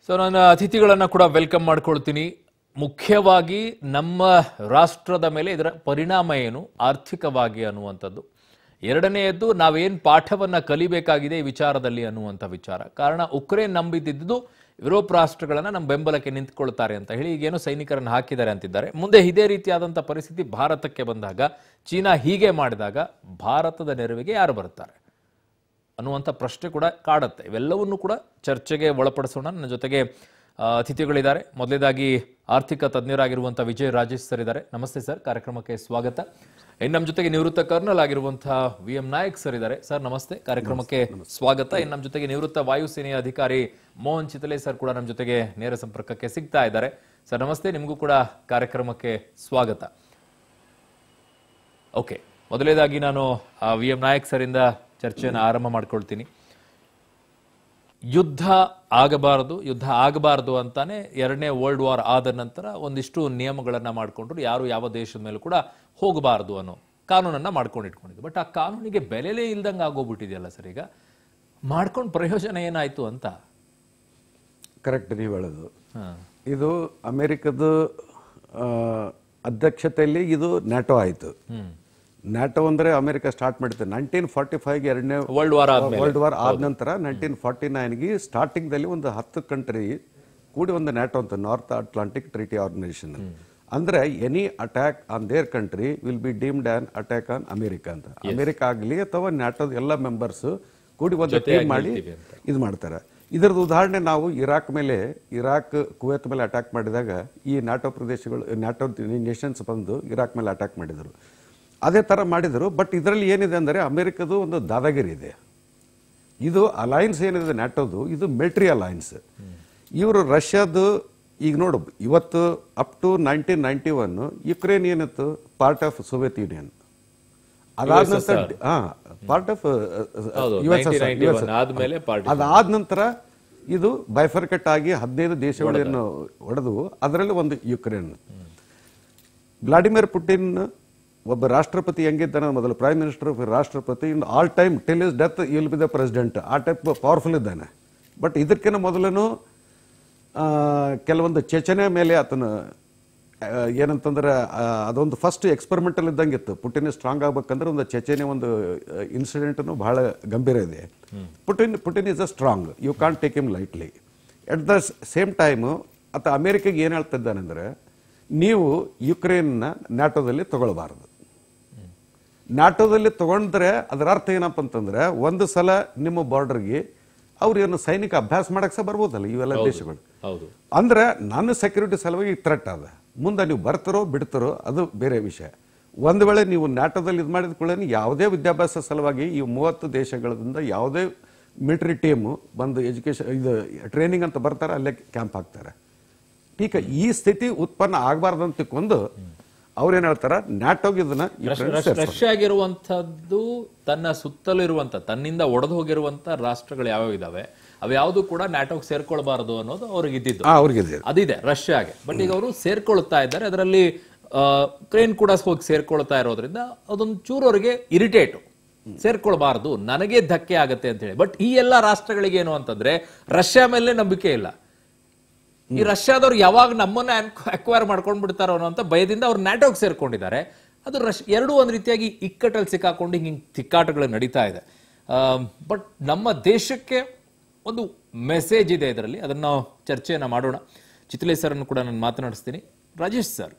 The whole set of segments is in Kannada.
ಸೊ ನನ್ನ ಅತಿಥಿಗಳನ್ನ ಕೂಡ ವೆಲ್ಕಮ್ ಮಾಡ್ಕೊಳ್ತೀನಿ ಮುಖ್ಯವಾಗಿ ನಮ್ಮ ರಾಷ್ಟ್ರದ ಮೇಲೆ ಇದರ ಪರಿಣಾಮ ಏನು ಆರ್ಥಿಕವಾಗಿ ಅನ್ನುವಂಥದ್ದು ಎರಡನೆಯದ್ದು ನಾವೇನ್ ಪಾಠವನ್ನ ಕಲಿಬೇಕಾಗಿದೆ ಈ ವಿಚಾರದಲ್ಲಿ ಅನ್ನುವಂಥ ವಿಚಾರ ಕಾರಣ ಉಕ್ರೇನ್ ನಂಬಿದ್ದು ಯುರೋಪ್ ರಾಷ್ಟ್ರಗಳನ್ನ ನಮ್ಮ ಬೆಂಬಲಕ್ಕೆ ನಿಂತ್ಕೊಳ್ತಾರೆ ಅಂತ ಹೇಳಿ ಈಗೇನೋ ಸೈನಿಕರನ್ನು ಹಾಕಿದ್ದಾರೆ ಅಂತಿದ್ದಾರೆ ಮುಂದೆ ಇದೇ ರೀತಿಯಾದಂಥ ಪರಿಸ್ಥಿತಿ ಭಾರತಕ್ಕೆ ಬಂದಾಗ ಚೀನಾ ಹೀಗೆ ಮಾಡಿದಾಗ ಭಾರತದ ನೆರವಿಗೆ ಯಾರು ಬರ್ತಾರೆ ಅನ್ನುವಂಥ ಪ್ರಶ್ನೆ ಕೂಡ ಕಾಡುತ್ತೆ ಇವೆಲ್ಲವನ್ನು ಕೂಡ ಚರ್ಚೆಗೆ ಒಳಪಡಿಸೋಣ ನನ್ನ ಜೊತೆಗೆ ಆ, ಅತಿಥಿಗಳಿದ್ದಾರೆ ಮೊದಲೇದಾಗಿ ಆರ್ಥಿಕ ತಜ್ಞರಾಗಿರುವಂಥ ವಿಜಯ್ ರಾಜೇಶ್ ಸರ್ ಇದ್ದಾರೆ ನಮಸ್ತೆ ಸರ್ ಕಾರ್ಯಕ್ರಮಕ್ಕೆ ಸ್ವಾಗತ ಇನ್ನು ನಮ್ಮ ಜೊತೆಗೆ ನಿವೃತ್ತ ಕರ್ನಲ್ ಆಗಿರುವಂತಹ ವಿ ಎಂ ನಾಯಕ್ ಸರ್ ಇದ್ದಾರೆ ಸರ್ ನಮಸ್ತೆ ಕಾರ್ಯಕ್ರಮಕ್ಕೆ ಸ್ವಾಗತ ಇನ್ನು ನಮ್ಮ ಜೊತೆಗೆ ನಿವೃತ್ತ ವಾಯುಸೇನೆಯ ಅಧಿಕಾರಿ ಮೋಹನ್ ಚಿತಲೆ ಸರ್ ಕೂಡ ನಮ್ಮ ಜೊತೆಗೆ ನೇರ ಸಂಪರ್ಕಕ್ಕೆ ಸಿಗ್ತಾ ಇದ್ದಾರೆ ಸರ್ ನಮಸ್ತೆ ನಿಮಗೂ ಕೂಡ ಕಾರ್ಯಕ್ರಮಕ್ಕೆ ಸ್ವಾಗತ ಓಕೆ ಮೊದಲನೇದಾಗಿ ನಾನು ವಿ ಎಂ ನಾಯಕ್ ಸರಿಂದ ಚರ್ಚೆಯನ್ನು ಆರಂಭ ಮಾಡ್ಕೊಳ್ತೀನಿ ಯುದ್ಧ ಆಗಬಾರದು ಯುದ್ಧ ಆಗಬಾರದು ಅಂತಾನೆ ಎರಡನೇ ವರ್ಲ್ಡ್ ವಾರ್ ಆದ ನಂತರ ಒಂದಿಷ್ಟು ನಿಯಮಗಳನ್ನ ಮಾಡ್ಕೊಂಡ್ರು ಯಾರು ಯಾವ ದೇಶದ ಮೇಲೂ ಕೂಡ ಹೋಗಬಾರದು ಅನ್ನೋ ಕಾನೂನನ್ನ ಮಾಡ್ಕೊಂಡು ಇಟ್ಕೊಂಡಿದ್ದು ಬಟ್ ಆ ಕಾನೂನಿಗೆ ಬೆಲೆಲೇ ಇಲ್ದಂಗೆ ಆಗೋಗ್ಬಿಟ್ಟಿದೆಯಲ್ಲ ಸರ್ ಈಗ ಮಾಡ್ಕೊಂಡು ಪ್ರಯೋಜನ ಏನಾಯ್ತು ಅಂತ ಕರೆಕ್ಟ್ ನೀವು ಹೇಳೋದು ಹಾ. ಇದು ಅಮೆರಿಕದ ಆ, ಅಧ್ಯಕ್ಷತೆಯಲ್ಲಿ ಇದು ನ್ಯಾಟೋ ಆಯಿತು ನ್ಯಾಟೋ ಅಂದ್ರೆ ಅಮೆರಿಕ ಸ್ಟಾರ್ಟ್ ಮಾಡಿತ್ತು ನೈನ್ಟೀನ್ ಫಾರ್ಟಿ ಫೈವ್ ಎರಡನೇ ವರ್ಲ್ಡ್ ವಾರ್ ಆದ್ಮೇಲೆ ವರ್ಲ್ಡ್ ವಾರ್ ಆದ ನಂತರ ನೈನ್ಟೀನ್ ಫಾರ್ಟಿ ನೈನ್ಗೆ ಸ್ಟಾರ್ಟಿಂಗ್ದಲ್ಲಿ ಒಂದು ಹತ್ತು ಕಂಟ್ರಿ ಕೂಡಿ ಒಂದು ನ್ಯಾಟೋ ಅಂತ ನಾರ್ತ್ ಅಟ್ಲಾಂಟಿಕ್ ಟ್ರೀಟಿ ಆರ್ಗನೈಸೇಷನ್ ಅಂದ್ರೆ any attack on their country will be deemed an attack on America ಅಂತ ಅಮೆರಿಕ ಆಗಲಿ ಅಥವಾ ನ್ಯಾಟೋದ ಎಲ್ಲ ಮೆಂಬರ್ಸ್ ಕೂಡಿ ಒಂದು ಟೀಮ್ ಮಾಡಿ ಇದು ಮಾಡ್ತಾರೆ ಇದರದ ಉದಾಹರಣೆ ನಾವು ಇರಾಕ್ ಮೇಲೆ ಇರಾಕ್ ಕುವೈತ್ ಮೇಲೆ ಅಟ್ಯಾಕ್ ಮಾಡಿದಾಗ ಈ ನ್ಯಾಟೋ ಪ್ರದೇಶಗಳು ನ್ಯಾಟೋ ನೇಷನ್ಸ್ ಬಂದು ಇರಾಕ್ ಮೇಲೆ ಅಟ್ಯಾಕ್ ಮಾಡಿದರು ಅದೇ ತರ ಮಾಡಿದರು ಬಟ್ ಇದರಲ್ಲಿ ಏನಿದೆ ಅಂದರೆ ಅಮೆರಿಕದು ಒಂದು ದಾದಾಗಿರಿ ಇದೆ ಇದು ಅಲಯನ್ಸ್ ಏನಿದೆ ನ್ಯಾಟೋದು ಇದು ಮಿಲಿಟರಿ ಅಲಯನ್ಸ್ ಇವರು ರಷ್ಯಾದು ಈಗ ನೋಡು ಇವತ್ತು up to nineteen ninety one Ukraine ಏನಿತ್ತು ಪಾರ್ಟ್ ಆಫ್ ಸೋವಿಯತ್ ಯೂನಿಯನ್ ಅದಾದ ನಂತರ ಹಾ ಪಾರ್ಟ್ ಆಫ್ ಹೌದು, ಯು ಎಸ್ 1991 ಆದ್ಮೇಲೆ part ಅದಾದ ನಂತರ ಇದು ಬೈಫರ್ಕಟ್ ಆಗಿ ಹದಿನೈದು ದೇಶಗಳನ್ನು ಹೊಡೆದು ಅದರಲ್ಲಿ ಒಂದು ಯುಕ್ರೇನ್ ವ್ಲಾಡಿಮಿರ್ ಪುಟಿನ್ ಒಬ್ಬ ರಾಷ್ಟ್ರಪತಿ ಹೆಂಗಿದ್ದಾನೆ ಮೊದಲು ಪ್ರೈಮ್ ಮಿನಿಸ್ಟರ್ ರಾಷ್ಟ್ರಪತಿ in all time till his death will be the president ಆ ಟೈಪ್ ಪವರ್ಫುಲ್ ಇದ್ದಾನೆ ಬಟ್ ಇದಕ್ಕಿಂತ ಮೊದಲೇನು ಆ, ಕೆಲವೊಂದು ಚೇಚನೆ ಮೇಲೆ ಆತನ ಆ, ಏನಂತಂದ್ರೆ ಆ, ಅದೊಂದು ಫಸ್ಟ್ ಎಕ್ಸ್ಪೆರಿಮೆಂಟಲ್ ಇದ್ದಂಗಿತ್ತು ಪುಟಿನ್ ಸ್ಟ್ರಾಂಗ್ ಆಗ್ಬೇಕಂದ್ರೆ ಒಂದು ಚೇಚನೆ ಒಂದು ಇನ್ಸಿಡೆಂಟ್ನು ಬಹಳ ಗಂಭೀರ ಇದೆ Putin Putin is a strong you can't take him lightly at the same time ಆತ ಅಮೇರಿಕೆಗೆ ಏನು ಹೇಳ್ತಾ ಇದ್ದಾನೆಂದ್ರೆ ನೀವು ಯುಕ್ರೇನ್ನ ನ್ಯಾಟೋದಲ್ಲಿ ತಗೊಳ್ಬಾರದು ನ್ಯಾಟೋದಲ್ಲಿ ತಗೊಂಡ್ರೆ ಅದರ ಅರ್ಥ ಏನಪ್ಪ ಅಂತಂದ್ರೆ ಒಂದು ಸಲ ನಿಮ್ಮ ಬಾರ್ಡರ್ಗೆ ಅವ್ರು ಏನು ಸೈನಿಕ ಅಭ್ಯಾಸ ಮಾಡಕ್ ಸಹ ಬರ್ಬೋದಲ್ಲ ಇವೆಲ್ಲ ದೇಶಗಳು ಹೌದು ಅಂದ್ರೆ ನನ್ನ ಸೆಕ್ಯೂರಿಟಿ ಸಲುವಾಗಿ ಥ್ರೆಟ್ ಅದ ಮುಂದೆ ನೀವು ಬರ್ತಾರೋ ಬಿಡ್ತಾರೋ ಅದು ಬೇರೆ ವಿಷಯ ಒಂದು ವೇಳೆ ನೀವು ನ್ಯಾಟೋದಲ್ಲಿ ಇದು ಮಾಡಿದ ಕೂಡ ಯಾವುದೇ ವಿದ್ಯಾಭ್ಯಾಸ ಸಲುವಾಗಿ ಈ ಮೂವತ್ತು ದೇಶಗಳಿಂದ ಯಾವುದೇ ಮಿಲಿಟರಿ ಟೀಮು ಬಂದು ಎಜುಕೇಶನ್ ಇದು ಟ್ರೈನಿಂಗ್ ಅಂತ ಬರ್ತಾರೆ ಅಲ್ಲೇ ಕ್ಯಾಂಪ್ ಹಾಕ್ತಾರೆ ಈಗ ಈ ಸ್ಥಿತಿ ಉತ್ಪನ್ನ ಆಗಬಾರ್ದು ಅಂತ ತಿಳ್ಕೊಂಡು ಅವ್ರೇನ್ ಹೇಳ್ತಾರ ನ್ಯಾಟೋಗೆ ಇದನ್ನ ಯುಕ್ರೇನ್ ಸೇರ್ಸ್ತಾರೆ. ರಷ್ಯಾಗಿರುವಂತದ್ದು ತನ್ನ ಸುತ್ತಲೂ ಇರುವಂತ ತನ್ನಿಂದ ಒಡೆದು ಹೋಗಿರುವಂತ ರಾಷ್ಟ್ರಗಳು ಯಾವ್ಯಾವ ಇದಾವೆ ಅವ್ಯಾವುದು ಕೂಡ ನ್ಯಾಟೋಗೆ ಸೇರ್ಕೊಳ್ಬಾರದು ಅನ್ನೋದು ಅವ್ರಿಗೆ ಇದ್ದಿದ್ದು ಆ, ಅವ್ರಿಗಿದೆ ಅದಿದೆ ರಷ್ಯಾಗೆ ಬಟ್ ಈಗ ಅವರು ಸೇರ್ಕೊಳ್ತಾ ಇದ್ದಾರೆ ಅದರಲ್ಲಿ ಕ್ರೇನ್ ಕೂಡ ಹೋಗಿ ಸೇರ್ಕೊಳ್ತಾ ಇರೋದ್ರಿಂದ ಅದೊಂದು ಚೂರು ಅವರಿಗೆ ಇರಿಟೇಟ್ ಸೇರ್ಕೊಳ್ಬಾರ್ದು ನನಗೆ ಧಕ್ಕೆ ಆಗತ್ತೆ ಅಂತ ಹೇಳಿ ಬಟ್ ಈ ಎಲ್ಲಾ ರಾಷ್ಟ್ರಗಳಿಗೆ ಏನು ಅಂತಂದ್ರೆ ರಷ್ಯಾ ಮೇಲೆ ನಂಬಿಕೆ ಇಲ್ಲ ಈ ರಷ್ಯಾದವ್ರು ಯಾವಾಗ ನಮ್ಮನ್ನ ಅಕ್ವೈರ್ ಮಾಡ್ಕೊಂಡ್ ಬಿಡ್ತಾರೋ ಅನ್ನೋ ಅಂತ ಭಯದಿಂದ ಅವ್ರು ನ್ಯಾಟೋಗೆ ಸೇರ್ಕೊಂಡಿದ್ದಾರೆ ಅದು ರಶ್ ಎರಡೂ ಒಂದ್ ರೀತಿಯಾಗಿ ಇಕ್ಕಟ್ಟಲ್ಲಿ ಸಿಕ್ಕಾಕೊಂಡು ಹಿಂಗೆ ತಿಕ್ಕಾಟಗಳು ನಡೀತಾ ಇದೆ ಬಟ್ ನಮ್ಮ ದೇಶಕ್ಕೆ ಒಂದು ಮೆಸೇಜ್ ಇದೆ ಇದರಲ್ಲಿ ಅದನ್ನ ನಾವು ಚರ್ಚೆಯನ್ನ ಮಾಡೋಣ ಚಿತ್ಲೆ ಸರ್ ಅನ್ನು ಕೂಡ ನಾನು ಮಾತನಾಡಿಸ್ತೀನಿ ರಾಜೇಶ್ ಸರ್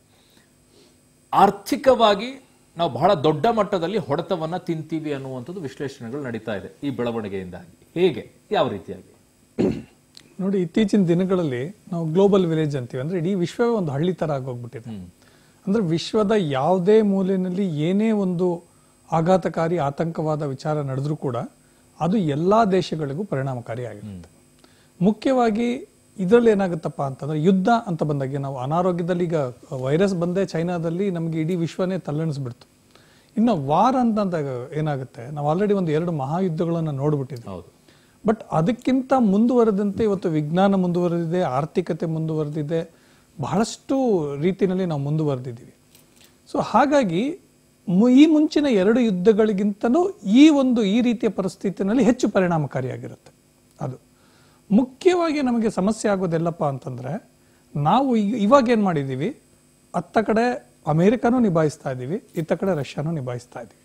ಆರ್ಥಿಕವಾಗಿ ನಾವು ಬಹಳ ದೊಡ್ಡ ಮಟ್ಟದಲ್ಲಿ ಹೊಡೆತವನ್ನ ತಿಂತೀವಿ ಅನ್ನುವಂಥದ್ದು ವಿಶ್ಲೇಷಣೆಗಳು ನಡೀತಾ ಇದೆ ಈ ಬೆಳವಣಿಗೆಯಿಂದಾಗಿ ಹೇಗೆ ಯಾವ ರೀತಿಯಾಗಿ ನೋಡಿ ಇತ್ತೀಚಿನ ದಿನಗಳಲ್ಲಿ ನಾವು ಗ್ಲೋಬಲ್ ವಿಲೇಜ್ ಅಂತೀವಿ ಅಂದ್ರೆ ಇಡೀ ವಿಶ್ವವೇ ಒಂದು ಹಳ್ಳಿ ತರ ಆಗೋಗ್ಬಿಟ್ಟಿದೆ ಅಂದ್ರೆ ವಿಶ್ವದ ಯಾವುದೇ ಮೂಲೆಯಲ್ಲಿ ಏನೇ ಒಂದು ಆಘಾತಕಾರಿ ಆತಂಕವಾದ ವಿಚಾರ ನಡೆದ್ರೂ ಕೂಡ ಅದು ಎಲ್ಲಾ ದೇಶಗಳಿಗೂ ಪರಿಣಾಮಕಾರಿಯಾಗಿರುತ್ತೆ ಮುಖ್ಯವಾಗಿ ಇದರಲ್ಲಿ ಏನಾಗುತ್ತಪ್ಪ ಅಂತಂದ್ರೆ ಯುದ್ಧ ಅಂತ ಬಂದಾಗ ನಾವು ಅನಾರೋಗ್ಯದಲ್ಲಿ ಈಗ ವೈರಸ್ ಬಂದೇ ಚೈನಾದಲ್ಲಿ ನಮಗೆ ಇಡೀ ವಿಶ್ವನೇ ತಲ್ಲಣಿಸ್ಬಿಡ್ತು ಇನ್ನು ವಾರ್ ಅಂತ ಅಂದಾಗ ಏನಾಗುತ್ತೆ ನಾವು ಆಲ್ರೆಡಿ ಒಂದು ಎರಡು ಮಹಾಯುದ್ಧಗಳನ್ನ ನೋಡ್ಬಿಟ್ಟಿದ್ವಿ ಹೌದು ಬಟ್ ಅದಕ್ಕಿಂತ ಮುಂದುವರೆದಂತೆ ಇವತ್ತು ವಿಜ್ಞಾನ ಮುಂದುವರೆದಿದೆ ಆರ್ಥಿಕತೆ ಮುಂದುವರೆದಿದೆ ಬಹಳಷ್ಟು ರೀತಿಯಲ್ಲಿ ನಾವು ಮುಂದುವರೆದಿದ್ದೀವಿ ಸೊ ಹಾಗಾಗಿ ಮು- ಈ ಮುಂಚಿನ ಎರಡು ಯುದ್ಧಗಳಿಗಿಂತಲೂ ಈ ಒಂದು ಈ ರೀತಿಯ ಪರಿಸ್ಥಿತಿನಲ್ಲಿ ಹೆಚ್ಚು ಪರಿಣಾಮಕಾರಿಯಾಗಿರುತ್ತೆ ಅದು ಮುಖ್ಯವಾಗಿ ನಮಗೆ ಸಮಸ್ಯೆ ಆಗೋದೆಲ್ಲಪ್ಪ ಅಂತಂದ್ರೆ ನಾವು ಈಗ ಇವಾಗ ಏನ್ ಮಾಡಿದೀವಿ ಅತ್ತ ಕಡೆ ಅಮೆರಿಕನೂ ನಿಭಾಯಿಸ್ತಾ ಇದ್ದೀವಿ ಇತ್ತ ಕಡೆ ರಷ್ಯಾನೂ ನಿಭಾಯಿಸ್ತಾ ಇದ್ದೀವಿ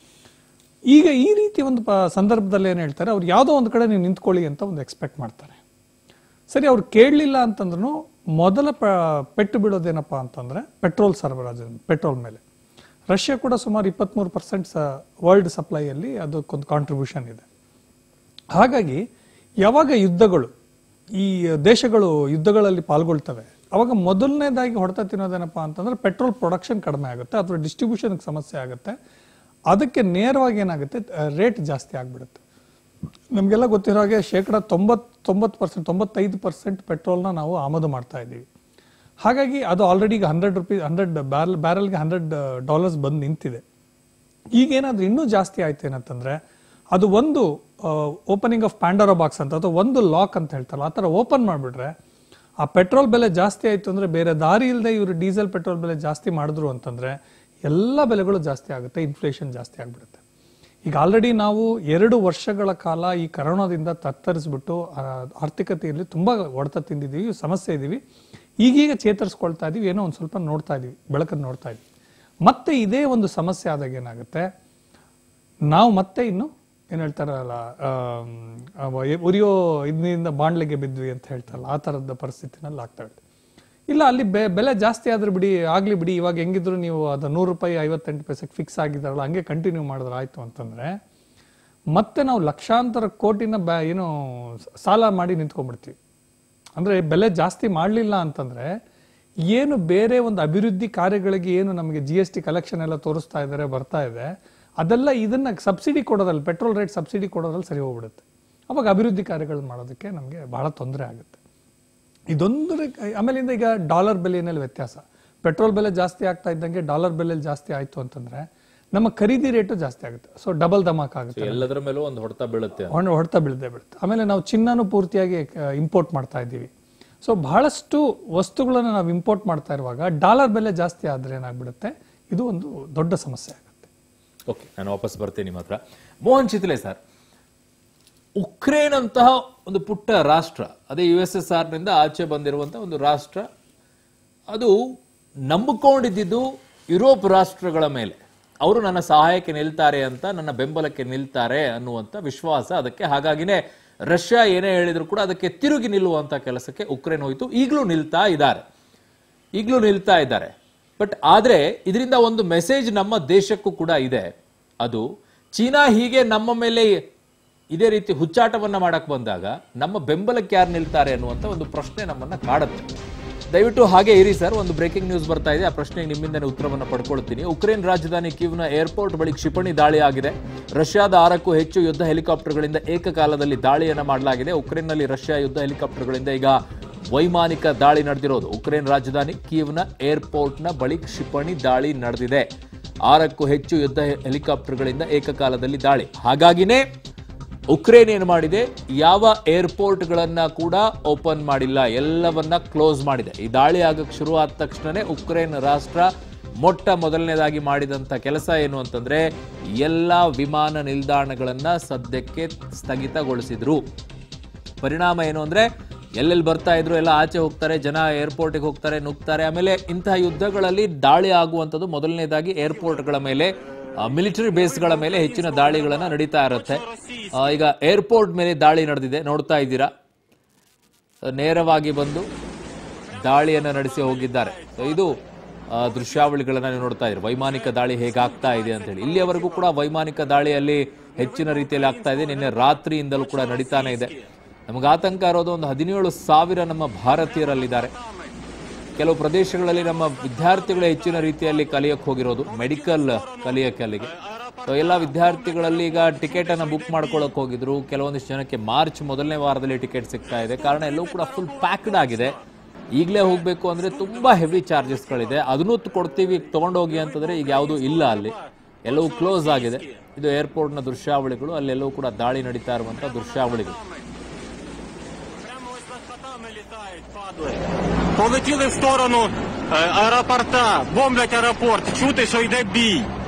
ಈಗ ಈ ರೀತಿ ಒಂದು ಪ- ಸಂದರ್ಭದಲ್ಲಿ ಏನು ಹೇಳ್ತಾರೆ ಅವ್ರು ಯಾವುದೋ ಒಂದು ಕಡೆ ನೀವು ನಿಂತ್ಕೊಳ್ಳಿ ಅಂತ ಒಂದು ಎಕ್ಸ್ಪೆಕ್ಟ್ ಮಾಡ್ತಾರೆ ಸರಿ ಅವ್ರು ಕೇಳಲಿಲ್ಲ ಅಂತಂದ್ರೂ ಮೊದಲ ಪ ಪೆಟ್ಟು ಬೀಳೋದೇನಪ್ಪ ಅಂತಂದ್ರೆ ಪೆಟ್ರೋಲ್ ಸರಬರಾಜು ಪೆಟ್ರೋಲ್ ಮೇಲೆ ರಷ್ಯಾ ಕೂಡ ಸುಮಾರು ಇಪ್ಪತ್ತ್ಮೂರು ಪರ್ಸೆಂಟ್ ವರ್ಲ್ಡ್ ಸಪ್ಲೈಯಲ್ಲಿ ಅದಕ್ಕೊಂದು ಕಾಂಟ್ರಿಬ್ಯೂಷನ್ ಇದೆ ಹಾಗಾಗಿ ಯಾವಾಗ ಯುದ್ಧಗಳು ಈ ದೇಶಗಳು ಯುದ್ಧಗಳಲ್ಲಿ ಪಾಲ್ಗೊಳ್ತವೆ ಅವಾಗ ಮೊದಲನೇದಾಗಿ ಹೊಡೆತ ತಿನ್ನೋದೇನಪ್ಪ ಅಂತಂದ್ರೆ ಪೆಟ್ರೋಲ್ ಪ್ರೊಡಕ್ಷನ್ ಕಡಿಮೆ ಆಗುತ್ತೆ ಅಥವಾ ಡಿಸ್ಟ್ರಿಬ್ಯೂಷನ್ ಸಮಸ್ಯೆ ಆಗುತ್ತೆ ಅದಕ್ಕೆ ನೇರವಾಗಿ ಏನಾಗುತ್ತೆ ರೇಟ್ ಜಾಸ್ತಿ ಆಗ್ಬಿಡುತ್ತೆ ನಮಗೆಲ್ಲ ಗೊತ್ತಿರೋ ಹಾಗೆ ಶೇಕಡ ತೊಂಬತ್ತೊಂಬತ್ತು ಪರ್ಸೆಂಟ್ ತೊಂಬತ್ತೈದು ಪರ್ಸೆಂಟ್ ಪೆಟ್ರೋಲ್ನ ನಾವು ಆಮದು ಮಾಡ್ತಾ ಇದ್ದೀವಿ ಹಾಗಾಗಿ ಅದು ಆಲ್ರೆಡಿ ಈಗ ಹಂಡ್ರೆಡ್ ರುಪೀಸ್ ಹಂಡ್ರೆಡ್ ಬ್ಯಾರಲ್ ಬ್ಯಾರಲ್ಗೆ ಹಂಡ್ರೆಡ್ ಡಾಲರ್ಸ್ ಬಂದು ನಿಂತಿದೆ ಈಗೇನಾದ್ರೂ ಇನ್ನೂ ಜಾಸ್ತಿ ಆಯ್ತು ಏನಂತಂದ್ರೆ ಅದು ಒಂದು ಓಪನಿಂಗ್ ಆಫ್ ಪ್ಯಾಂಡರೋ ಬಾಕ್ಸ್ ಅಂತ ಅಥವಾ ಒಂದು ಲಾಕ್ ಅಂತ ಹೇಳ್ತಾರಲ್ಲ ಆ ಥರ ಓಪನ್ ಮಾಡಿಬಿಟ್ರೆ ಆ ಪೆಟ್ರೋಲ್ ಬೆಲೆ ಜಾಸ್ತಿ ಆಯ್ತು ಅಂದ್ರೆ ಬೇರೆ ದಾರಿ ಇಲ್ಲದೆ ಇವರು ಡೀಸೆಲ್ ಪೆಟ್ರೋಲ್ ಬೆಲೆ ಜಾಸ್ತಿ ಮಾಡಿದ್ರು ಅಂತಂದ್ರೆ ಎಲ್ಲ ಬೆಲೆಗಳು ಜಾಸ್ತಿ ಆಗುತ್ತೆ ಇನ್ಫ್ಲೇಷನ್ ಜಾಸ್ತಿ ಆಗ್ಬಿಡುತ್ತೆ ಈಗ ಆಲ್ರೆಡಿ ನಾವು ಎರಡು ವರ್ಷಗಳ ಕಾಲ ಈ ಕರೋನಾದಿಂದ ತತ್ತರಿಸ್ಬಿಟ್ಟು ಆ, ಆರ್ಥಿಕತೆಯಲ್ಲಿ ತುಂಬಾ ಹೊಡೆತ ತಿಂದಿದ್ದೀವಿ ಸಮಸ್ಯೆ ಇದೀವಿ ಈಗೀಗ ಚೇತರಿಸ್ಕೊಳ್ತಾ ಇದೀವಿ ಏನೋ ಒಂದು ಸ್ವಲ್ಪ ನೋಡ್ತಾ ಇದೀವಿ ಬೆಳಕನ್ನು ನೋಡ್ತಾ ಇದೀವಿ ಮತ್ತೆ ಇದೇ ಒಂದು ಸಮಸ್ಯೆ ಆದಾಗ ಏನಾಗುತ್ತೆ ನಾವು ಮತ್ತೆ ಇನ್ನು ಏನ್ ಹೇಳ್ತಾರಲ್ಲ ಆಮ್, ಅವ ಎ- ಉರಿಯೋ ಇದರಿಂದ ಬಾಣ್ಲಿಗೆ ಬಿದ್ವಿ ಅಂತ ಹೇಳ್ತಾರಲ್ಲ ಆ ತರದ ಪರಿಸ್ಥಿತಿನಲ್ಲಿ ಆಗ್ತಾ ಇದೆ ಇಲ್ಲ ಅಲ್ಲಿ ಬೆ- ಬೆಲೆ ಜಾಸ್ತಿ ಆದ್ರೆ ಬಿಡಿ ಆಗ್ಲಿ ಬಿಡಿ ಇವಾಗ ಹೆಂಗಿದ್ರು ನೀವು ಅದು ನೂರು ರೂಪಾಯಿ ಐವತ್ತೆಂಟು ಪೈಸೆಗೆ ಫಿಕ್ಸ್ ಆಗಿದಾರಲ್ಲ ಹಂಗೆ ಕಂಟಿನ್ಯೂ ಮಾಡಿದ್ರೆ ಆಯ್ತು ಅಂತಂದ್ರೆ ಮತ್ತೆ ನಾವು ಲಕ್ಷಾಂತರ ಕೋಟಿನ ಬ್ಯಾ ಏನು ಸಾಲ ಮಾಡಿ ನಿಂತ್ಕೊಂಡ್ಬಿಡ್ತೀವಿ ಅಂದ್ರೆ ಬೆಲೆ ಜಾಸ್ತಿ ಮಾಡಲಿಲ್ಲ ಅಂತಂದ್ರೆ ಏನು ಬೇರೆ ಒಂದು ಅಭಿವೃದ್ಧಿ ಕಾರ್ಯಗಳಿಗೆ ಏನು ನಮಗೆ ಜಿ ಎಸ್ ಟಿ ಕಲೆಕ್ಷನ್ ಎಲ್ಲ ತೋರಿಸ್ತಾ ಇದ್ದಾರೆ ಬರ್ತಾ ಇದೆ ಅದೆಲ್ಲ ಇದನ್ನ ಸಬ್ಸಿಡಿ ಕೊಡೋದ್ರಲ್ಲಿ ಪೆಟ್ರೋಲ್ ರೇಟ್ ಸಬ್ಸಿಡಿ ಕೊಡೋದ್ರಲ್ಲಿ ಸರಿ ಹೋಗ್ಬಿಡುತ್ತೆ ಅವಾಗ ಅಭಿವೃದ್ಧಿ ಕಾರ್ಯಗಳು ಮಾಡೋದಕ್ಕೆ ನಮಗೆ ಬಹಳ ತೊಂದರೆ ಆಗುತ್ತೆ ಇದೊಂದು ರೀ- ಆಮೇಲಿಂದ ಈಗ ಡಾಲರ್ ಬೆಲೆಯಲ್ಲಿ ವ್ಯತ್ಯಾಸ ಪೆಟ್ರೋಲ್ ಬೆಲೆ ಜಾಸ್ತಿ ಆಗ್ತಾ ಇದ್ದಂಗೆ ಡಾಲರ್ ಬೆಲೆ ಜಾಸ್ತಿ ಆಯ್ತು ಅಂತಂದ್ರೆ ನಮ್ಮ ಖರೀದಿ ರೇಟು ಜಾಸ್ತಿ ಆಗುತ್ತೆ ಸೊ ಡಬಲ್ ಧಮಾಕ್ ಆಗುತ್ತೆ ಎಲ್ಲದರ ಮೇಲೂ ಒಂದು ಹೊಡೆತ ಬೀಳುತ್ತೆ ಹೊಣ ಹೊಡೆತ ಬೀಳದೆ ಬೀಳುತ್ತೆ ಆಮೇಲೆ ನಾವು ಚಿನ್ನನೂ ಪೂರ್ತಿಯಾಗಿ ಇಂಪೋರ್ಟ್ ಮಾಡ್ತಾ ಇದ್ದೀವಿ ಸೊ ಬಹಳಷ್ಟು ವಸ್ತುಗಳನ್ನು ನಾವು ಇಂಪೋರ್ಟ್ ಮಾಡ್ತಾ ಇರುವಾಗ ಡಾಲರ್ ಬೆಲೆ ಜಾಸ್ತಿ ಆದ್ರೆ ಏನಾಗ್ಬಿಡುತ್ತೆ ಇದು ಒಂದು ದೊಡ್ಡ ಸಮಸ್ಯೆ ಆಗುತ್ತೆ ಓಕೆ ನಾನು ವಾಪಸ್ ಬರ್ತೀನಿ ನಿಮ್ಮ ಹತ್ರ ಮೋಹನ್ ಚಿತ್ಲೆ ಸರ್ ಉಕ್ರೇನ್ ಅಂತಹ ಒಂದು ಪುಟ್ಟ ರಾಷ್ಟ್ರ ಅದೇ ಯು ಎಸ್ ಎಸ್ ಆರ್ ನಿಂದ ಆಚೆ ಬಂದಿರುವಂತಹ ಒಂದು ರಾಷ್ಟ್ರ ಅದು ನಂಬಿಕೊಂಡಿದ್ದು ಯುರೋಪ್ ರಾಷ್ಟ್ರಗಳ ಮೇಲೆ ಅವರು ನನ್ನ ಸಹಾಯಕ್ಕೆ ನಿಲ್ತಾರೆ ಅಂತ ನನ್ನ ಬೆಂಬಲಕ್ಕೆ ನಿಲ್ತಾರೆ ಅನ್ನುವಂಥ ವಿಶ್ವಾಸ ಅದಕ್ಕೆ ಹಾಗಾಗಿನೇ ರಷ್ಯಾ ಏನೇ ಹೇಳಿದ್ರು ಕೂಡ ಅದಕ್ಕೆ ತಿರುಗಿ ನಿಲ್ಲುವಂತ ಕೆಲಸಕ್ಕೆ ಉಕ್ರೇನ್ ಹೋಯಿತು ಈಗಲೂ ನಿಲ್ತಾ ಇದ್ದಾರೆ ಈಗಲೂ ನಿಲ್ತಾ ಇದ್ದಾರೆ ಬಟ್ ಆದ್ರೆ ಇದರಿಂದ ಒಂದು ಮೆಸೇಜ್ ನಮ್ಮ ದೇಶಕ್ಕೂ ಕೂಡ ಇದೆ ಅದು ಚೀನಾ ಹೀಗೆ ನಮ್ಮ ಮೇಲೆ ಇದೇ ರೀತಿ ಹುಚ್ಚಾಟವನ್ನ ಮಾಡಕ್ ಬಂದಾಗ ನಮ್ಮ ಬೆಂಬಲಕ್ಕೆ ಯಾರು ನಿಲ್ತಾರೆ ಅನ್ನುವಂತ ಒಂದು ಪ್ರಶ್ನೆ ನಮ್ಮನ್ನ ಕಾಡುತ್ತೆ ದಯವಿಟ್ಟು ಹಾಗೆ ಇರಿ ಸರ್ ಒಂದು ಬ್ರೇಕಿಂಗ್ ನ್ಯೂಸ್ ಬರ್ತಾ ಇದೆ ಆ ಪ್ರಶ್ನೆಗೆ ನಿಮ್ಮಿಂದನೇ ಉತ್ತರವನ್ನು ಪಡ್ಕೊಳ್ತೀನಿ ಉಕ್ರೇನ್ ರಾಜಧಾನಿ ಕಿವ್ನ ಏರ್ಪೋರ್ಟ್ ಬಳಿ ಕ್ಷಿಪಣಿ ದಾಳಿ ಆಗಿದೆ ರಷ್ಯಾದ ಆರಕ್ಕೂ ಹೆಚ್ಚು ಯುದ್ಧ ಹೆಲಿಕಾಪ್ಟರ್ಗಳಿಂದ ಏಕಕಾಲದಲ್ಲಿ ದಾಳಿಯನ್ನ ಮಾಡಲಾಗಿದೆ ಉಕ್ರೇನ್ನಲ್ಲಿ ರಷ್ಯಾ ಯುದ್ಧ ಹೆಲಿಕಾಪ್ಟರ್ಗಳಿಂದ ಈಗ ವೈಮಾನಿಕ ದಾಳಿ ನಡೆದಿರೋದು ಉಕ್ರೇನ್ ರಾಜಧಾನಿ ಕೀವ್ನ ಏರ್ಪೋರ್ಟ್ನ ಬಳಿ ಕ್ಷಿಪಣಿ ದಾಳಿ ನಡೆದಿದೆ ಆರಕ್ಕೂ ಹೆಚ್ಚು ಯುದ್ಧ ಹೆಲಿಕಾಪ್ಟರ್ಗಳಿಂದ ಏಕಕಾಲದಲ್ಲಿ ದಾಳಿ ಹಾಗಾಗಿನೇ ಉಕ್ರೇನ್ ಏನು ಮಾಡಿದೆ ಯಾವ ಏರ್ಪೋರ್ಟ್ಗಳನ್ನ ಕೂಡ ಓಪನ್ ಮಾಡಿಲ್ಲ ಎಲ್ಲವನ್ನ ಕ್ಲೋಸ್ ಮಾಡಿದೆ ಈ ದಾಳಿ ಆಗಕ್ಕೆ ಶುರು ಆದ ತಕ್ಷಣನೇ ಉಕ್ರೇನ್ ರಾಷ್ಟ್ರ ಮೊಟ್ಟ ಮೊದಲನೇದಾಗಿ ಮಾಡಿದಂತ ಕೆಲಸ ಏನು ಅಂತಂದ್ರೆ ಎಲ್ಲ ವಿಮಾನ ನಿಲ್ದಾಣಗಳನ್ನ ಸದ್ಯಕ್ಕೆ ಸ್ಥಗಿತಗೊಳಿಸಿದ್ರು ಪರಿಣಾಮ ಏನು ಅಂದ್ರೆ ಎಲ್ಲೆಲ್ಲಿ ಬರ್ತಾ ಇದ್ರು ಎಲ್ಲ ಆಚೆ ಹೋಗ್ತಾರೆ ಜನ ಏರ್ಪೋರ್ಟ್ಗೆ ಹೋಗ್ತಾರೆ ನುಗ್ತಾರೆ ಆಮೇಲೆ ಇಂತಹ ಯುದ್ಧಗಳಲ್ಲಿ ದಾಳಿ ಆಗುವಂಥದ್ದು ಮೊದಲನೇದಾಗಿ ಏರ್ಪೋರ್ಟ್ಗಳ ಮೇಲೆ ಮಿಲಿಟರಿ ಬೇಸ್ಗಳ ಮೇಲೆ ಹೆಚ್ಚಿನ ದಾಳಿಗಳನ್ನ ನಡೀತಾ ಇರುತ್ತೆ ಆ, ಈಗ ಏರ್ಪೋರ್ಟ್ ಮೇಲೆ ದಾಳಿ ನಡೆದಿದೆ ನೋಡ್ತಾ ಇದ್ದೀರಾ ನೇರವಾಗಿ ಬಂದು ದಾಳಿಯನ್ನು ನಡೆಸಿ ಹೋಗಿದ್ದಾರೆ So, ಇದು ಆ, ದೃಶ್ಯಾವಳಿಗಳನ್ನ ನೀವು ನೋಡ್ತಾ ಇದ್ದೀರಿ ವೈಮಾನಿಕ ದಾಳಿ ಹೇಗಾಗ್ತಾ ಇದೆ ಅಂತ ಹೇಳಿ ಇಲ್ಲಿಯವರೆಗೂ ಕೂಡ ವೈಮಾನಿಕ ದಾಳಿಯಲ್ಲಿ ಹೆಚ್ಚಿನ ರೀತಿಯಲ್ಲಿ ಆಗ್ತಾ ಇದೆ ನಿನ್ನೆ ರಾತ್ರಿಯಿಂದಲೂ ಕೂಡ ನಡೀತಾನೆ ಇದೆ ನಮಗೆ ಆತಂಕ ಇರೋದು ಒಂದು ಹದಿನೇಳು ಸಾವಿರ ನಮ್ಮ ಭಾರತೀಯರಲ್ಲಿದ್ದಾರೆ ಕೆಲವು ಪ್ರದೇಶಗಳಲ್ಲಿ ನಮ್ಮ ವಿದ್ಯಾರ್ಥಿಗಳು ಹೆಚ್ಚಿನ ರೀತಿಯಲ್ಲಿ ಕಲಿಯಕ್ಕೆ ಹೋಗಿರೋದು ಮೆಡಿಕಲ್ ಕಲಿಯಕ್ಕೆ ಅಲ್ಲಿಗೆ ಸೊ ಎಲ್ಲ ವಿದ್ಯಾರ್ಥಿಗಳಲ್ಲಿ ಈಗ ಟಿಕೆಟ್ ಅನ್ನ ಬುಕ್ ಮಾಡ್ಕೊಳ್ಳೋಕೆ ಹೋಗಿದ್ರು ಕೆಲವೊಂದಿಷ್ಟು ಜನಕ್ಕೆ ಮಾರ್ಚ್ ಮೊದಲನೇ ವಾರದಲ್ಲಿ ಟಿಕೆಟ್ ಸಿಗ್ತಾ ಇದೆ ಕಾರಣ ಎಲ್ಲವೂ ಕೂಡ ಫುಲ್ ಪ್ಯಾಕ್ಡ್ ಆಗಿದೆ ಈಗಲೇ ಹೋಗಬೇಕು ಅಂದ್ರೆ ತುಂಬಾ ಹೆವಿ ಚಾರ್ಜಸ್ಗಳಿದೆ ಅದನ್ನೂ ತ- ಕೊಡ್ತೀವಿ ತಗೊಂಡೋಗಿ ಅಂತಂದ್ರೆ ಈಗ ಯಾವುದೂ ಇಲ್ಲ ಅಲ್ಲಿ ಎಲ್ಲವೂ ಕ್ಲೋಸ್ ಆಗಿದೆ ಇದು ಏರ್ಪೋರ್ಟ್ನ ದೃಶ್ಯಾವಳಿಗಳು ಅಲ್ಲೆಲ್ಲವೂ ಕೂಡ ದಾಳಿ ನಡೀತಾ ಇರುವಂತ ದೃಶ್ಯಾವಳಿಗಳು Прямо ось над хатами літають, падли. Полетіли в сторону е, аеропорта, бомблять аеропорт. Чути, що йде бій.